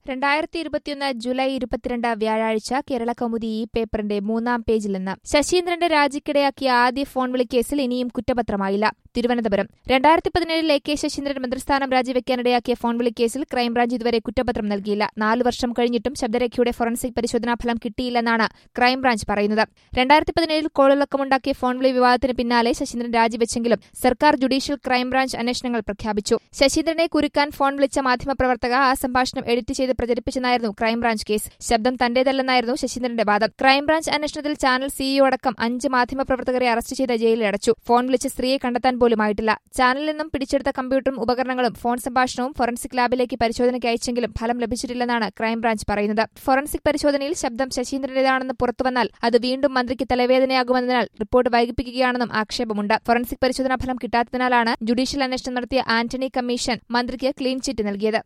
രണ്ടായിരത്തി ഇരുപത്തിയൊന്ന് ജൂലൈ ഇരുപത്തിരണ്ട് വ്യാഴാഴ്ച കേരള കൗമുദി ഈ പേപ്പറിന്റെ മൂന്നാം പേജിൽ നിന്ന് ശശീന്ദ്രന്റെ രാജിക്കിടയാക്കിയ ആദ്യ ഫോൺ വിളി കേസിൽ ഇനിയും കുറ്റപത്രമായില്ല തിരുവനന്തപുരം രണ്ടായിരത്തി പതിനേഴിൽ എ കെ ശശീന്ദ്രൻ മന്ത്രിസ്ഥാനം രാജിവെക്കാനിടയാക്കിയ ഫോൺ വിളി കേസിൽ ക്രൈംബ്രാഞ്ച് ഇതുവരെ കുറ്റപത്രം നൽകിയില്ല നാലു വർഷം കഴിഞ്ഞിട്ടും ശബ്ദരേഖയുടെ ഫോറൻസിക് പരിശോധനാ ഫലം കിട്ടിയില്ലെന്നാണ് ക്രൈംബ്രാഞ്ച് പറയുന്നത് രണ്ടായിരത്തി പതിനേഴിൽ കോളിളക്കമുണ്ടാക്കിയ ഫോൺ വിളി വിവാദത്തിന് പിന്നാലെ ശശീന്ദ്രൻ രാജിവെച്ചെങ്കിലും സർക്കാർ ജുഡീഷ്യൽ ക്രൈംബ്രാഞ്ച് അന്വേഷണങ്ങൾ പ്രഖ്യാപിച്ചു ശശീന്ദ്രനെ കുരുക്കാൻ ഫോൺ വിളിച്ച മാധ്യമപ്രവർത്തക ആ സംഭാഷണം എഡിറ്റ് ചെയ്ത് പ്രചരിപ്പിച്ചെന്നായിരുന്നു ക്രൈംബ്രാഞ്ച് കേസ് ശബ്ദം തന്റേതല്ലെന്നായിരുന്നു ശശീന്ദ്രന്റെ വാദം ക്രൈംബ്രാഞ്ച് അന്വേഷണത്തിൽ ചാനൽ സിഇഒ അടക്കം അഞ്ച് മാധ്യമപ്രവർത്തകരെ അറസ്റ്റ് ചെയ്ത് ജയിലിലടച്ചു ഫോൺ വിളിച്ച് സ്ത്രീയെ കണ്ടെത്താൻ പോലുമായിട്ടില്ല ചാനലിൽ നിന്നും പിടിച്ചെടുത്ത കമ്പ്യൂട്ടറും ഉപകരണങ്ങളും ഫോൺ സംഭാഷണവും ഫോറൻസിക് ലാബിലേക്ക് പരിശോധനയ്ക്ക് അയച്ചെങ്കിലും ഫലം ലഭിച്ചിട്ടില്ലെന്നാണ് ക്രൈംബ്രാഞ്ച് പറയുന്നത് ഫോറൻസിക് പരിശോധനയിൽ ശബ്ദം ശശീന്ദ്രന്റേതാണെന്ന് പുറത്തുവന്നാൽ അത് വീണ്ടും മന്ത്രിക്ക് തലവേദനയാകുമെന്നതിനാൽ റിപ്പോർട്ട് വൈകിപ്പിക്കുകയാണെന്നും ആക്ഷേപമുണ്ട് ഫോറൻസിക് പരിശോധനാ ഫലം കിട്ടാത്തതിനാലാണ് ജുഡീഷ്യൽ അന്വേഷണം നടത്തിയ ആന്റണി കമ്മീഷൻ മന്ത്രിക്ക് ക്ലീൻ ചിറ്റ് നൽകിയത്